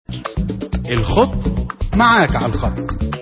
الخط معاك على الخط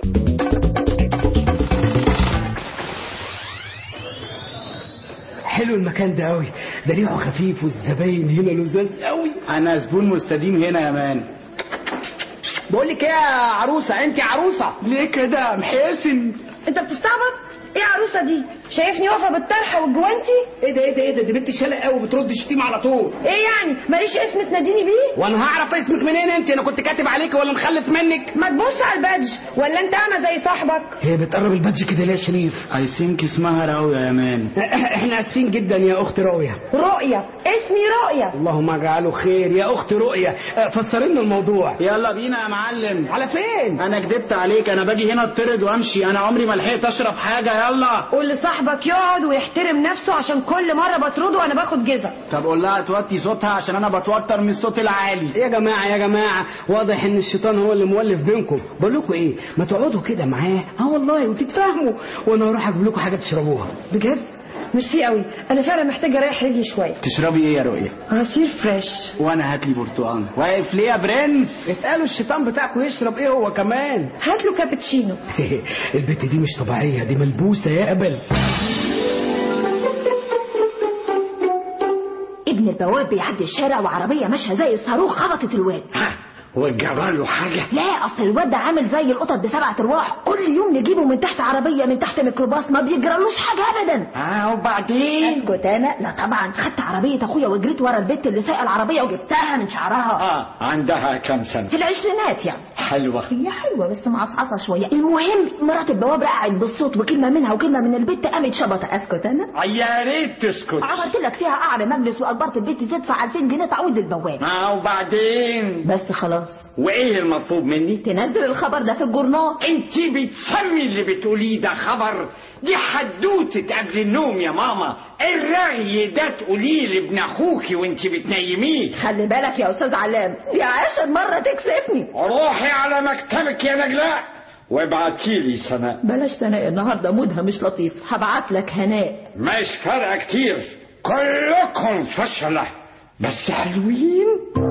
حلو المكان ده قوي ده ريحه خفيف والزباين هنا لذاذ قوي انا زبون مستديم هنا يا مان بقول لك ايه يا عروسه انت عروسه ليه كده محاسن انت بتستعبط ايه عروسه دي شايفني واقفه بالطرحه والجوانتي ايه ده ايه ده ايه ده دي بنت شلق قوي بترد شتيمه على طول ايه يعني ماليش اسم تناديني بيه وانا هعرف اسمك منين انت انا كنت كاتب عليك ولا مخلف منك ما تبص على البادج ولا انت اعمى زي صاحبك هي بتقرب البادج كده ليه يا شريف اي ثينك اسمها راوية يا مان احنا اسفين جدا يا اخت رؤيا رؤية اسمي رؤية اللهم اجعله خير يا اخت رؤيا فسري لنا الموضوع يلا بينا يا معلم على فين انا كدبت عليك انا باجي هنا اطرد وامشي انا عمري ما لحقت اشرب حاجه يلا قول لصاحبك يقعد ويحترم نفسه عشان كل مرة بطرده وانا باخد جزا طب قول لها توطي صوتها عشان انا بتوتر من الصوت العالي يا جماعه يا جماعه واضح ان الشيطان هو اللي مولف بينكم بقول لكم ايه ما تقعدوا كده معاه اه والله وتتفاهموا وانا اروح اجيب لكم حاجه تشربوها بجد ميرسي قوي انا فعلا محتاجه اريح رجلي شويه تشربي ايه يا رؤية عصير فريش وانا هات لي برتقال واقف ليه يا برنس اسالوا الشيطان بتاعكم يشرب ايه هو كمان هات له كابتشينو البت دي مش طبيعيه دي ملبوسه يا قبل ابن البواب بيعدي الشارع وعربية ماشية زي الصاروخ خبطت الواد وجرى له حاجه لا اصل الواد ده عامل زي القطط بسبعة ارواح كل يوم نجيبه من تحت عربية من تحت ميكروباص ما بيجرالوش حاجة ابدا اه وبعدين اسكت انا لا طبعا خدت عربية اخويا وجريت ورا البت اللي سايقة العربية وجبتها من شعرها اه عندها كم سنة في العشرينات يعني حلوة هي حلوة بس معصعصة شوية المهم مرات البواب رقعت بالصوت وكلمة منها وكلمة من البت قامت شبطة اسكت انا يا ريت تسكت عملت لك فيها قعر مجلس واجبرت البت تدفع 2000 جنيه تعويض للبواب اه وبعدين بس خلاص وايه المطلوب مني تنزل الخبر ده في الجورنال انت بتسمي اللي بتقوليه ده خبر دي حدوتة قبل النوم يا ماما الرأي ده تقوليه لابن اخوكي وانت بتنيميه خلي بالك يا استاذ علام دي عاشر مرة تكسفني روحي على مكتبك يا نجلاء وابعتيلي سناء بلاش سناء النهاردة مودها مش لطيف هبعت لك هناء مش فارقة كتير كلكم فشلة بس حلوين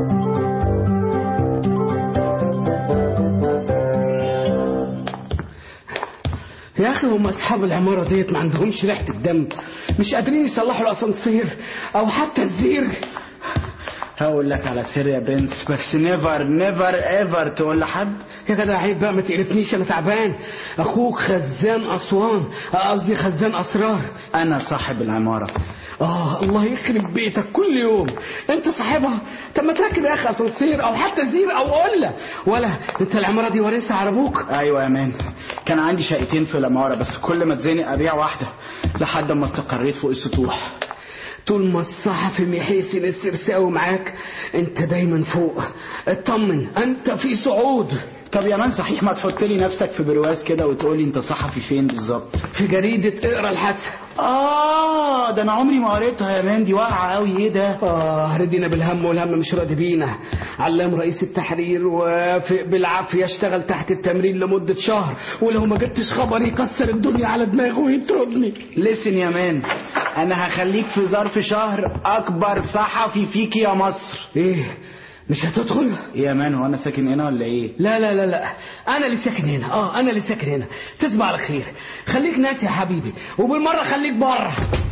يا اخي هم اصحاب العماره ديت ما عندهمش ريحه الدم مش قادرين يصلحوا الاسانسير او حتى الزير هقول لك على سر يا برنس بس نيفر نيفر ايفر تقول لحد يا جدع عيب بقى ما تقرفنيش انا تعبان اخوك خزان اسوان قصدي خزان اسرار انا صاحب العماره اه الله يخرب بيتك كل يوم انت صاحبها طب ما تركب يا اخي اسانسير او حتى زير او قله ولا انت العماره دي وارثها على ابوك ايوه يا مان كان عندي شقتين في العماره بس كل ما اتزنق ابيع واحده لحد ما استقريت فوق السطوح طول ما الصحفي محيسن السرساوي معاك انت دايما فوق اطمن انت في صعود طب يا مان صحيح ما تحط لي نفسك في برواز كده وتقولي انت صحفي فين بالظبط في جريدة اقرا الحادثة اه ده انا عمري ما قريتها يا مان دي واقعه قوي ايه ده اه ردينا بالهم والهم مش راضي بينا علام رئيس التحرير وافق بالعافيه اشتغل تحت التمرين لمده شهر ولو ما جبتش خبر يكسر الدنيا على دماغه ويطردني لسن يا مان انا هخليك في ظرف شهر اكبر صحفي فيك يا مصر ايه مش هتدخل يا مان هو انا ساكن هنا ولا ايه لا لا لا لا انا اللي ساكن هنا اه انا اللي ساكن هنا تصبح على خير خليك ناس يا حبيبي وبالمره خليك بره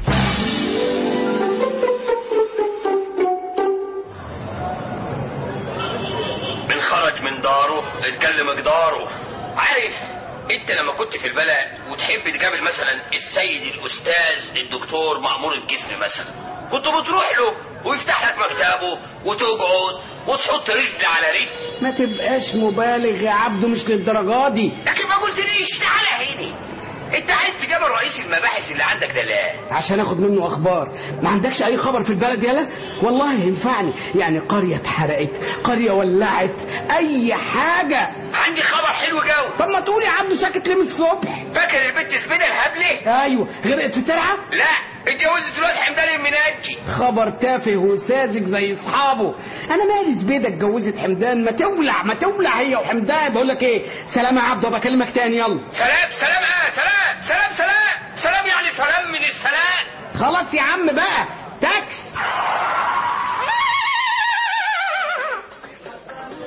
من خرج من داره اتكلم جداره عارف انت لما كنت في البلد وتحب تقابل مثلا السيد الاستاذ الدكتور مأمور الجسم مثلا كنت بتروح له ويفتح لك مكتبه وتقعد وتحط رجل على رجل ما تبقاش مبالغ يا عبدو مش للدرجه دي لكن ما قلتليش تعالى هنا انت عايز تقابل رئيس المباحث اللي عندك ده ليه عشان اخد منه اخبار ما عندكش اي خبر في البلد يالا والله ينفعني يعني قريه اتحرقت قريه ولعت اي حاجه عندي خبر حلو قوي طب ما تقول يا عبدو ساكت ليه من الصبح فاكر البنت زبيده الهبله ايوه غرقت في ترعه لا اتجوزت الواد حمدان المناجي خبر تافه وساذج زي اصحابه انا مالي زبيده اتجوزت حمدان ما تولع ما تولع هي وحمدان بقول لك ايه سلام يا عبدو بكلمك تاني يلا سلام سلام اه سلام سلام سلام سلام يعني سلام من السلام خلاص يا عم بقى تاكس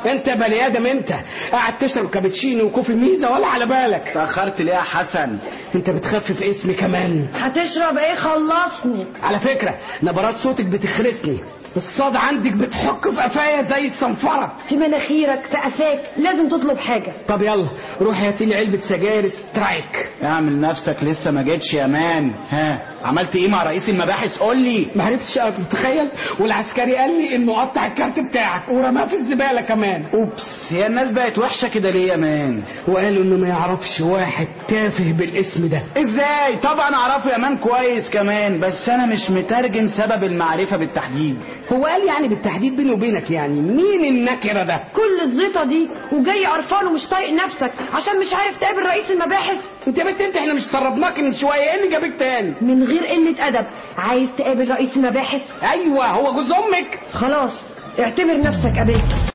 انت يا بني ادم انت قاعد تشرب كابتشينو وكوفي ميزه ولا على بالك تاخرت ليه يا حسن انت بتخفف اسمي كمان هتشرب ايه خلصني على فكره نبرات صوتك بتخرسني الصاد عندك بتحك في قفايا زي الصنفره في مناخيرك في قفاك لازم تطلب حاجة طب يلا روح هاتي لي علبه سجاير سترايك اعمل نفسك لسه ما جيتش يا مان ها عملت ايه مع رئيس المباحث قول لي ما عرفتش أقف، تخيل والعسكري قال لي انه قطع الكارت بتاعك ورماه في الزباله كمان اوبس هي الناس بقت وحشه كده ليه يا مان وقالوا انه ما يعرفش واحد تافه بالاسم ده ازاي طبعا اعرفه يا مان كويس كمان بس انا مش مترجم سبب المعرفه بالتحديد هو قال يعني بالتحديد بيني وبينك يعني مين النكره ده كل الزيطة دي وجاي قرفان ومش طايق نفسك عشان مش عارف تقابل رئيس المباحث انت يا بنت انت احنا مش سربناك من شويه ايه اللي جابك تاني من غير قلة أدب عايز تقابل رئيس المباحث ايوه هو جوز امك خلاص اعتبر نفسك قابلته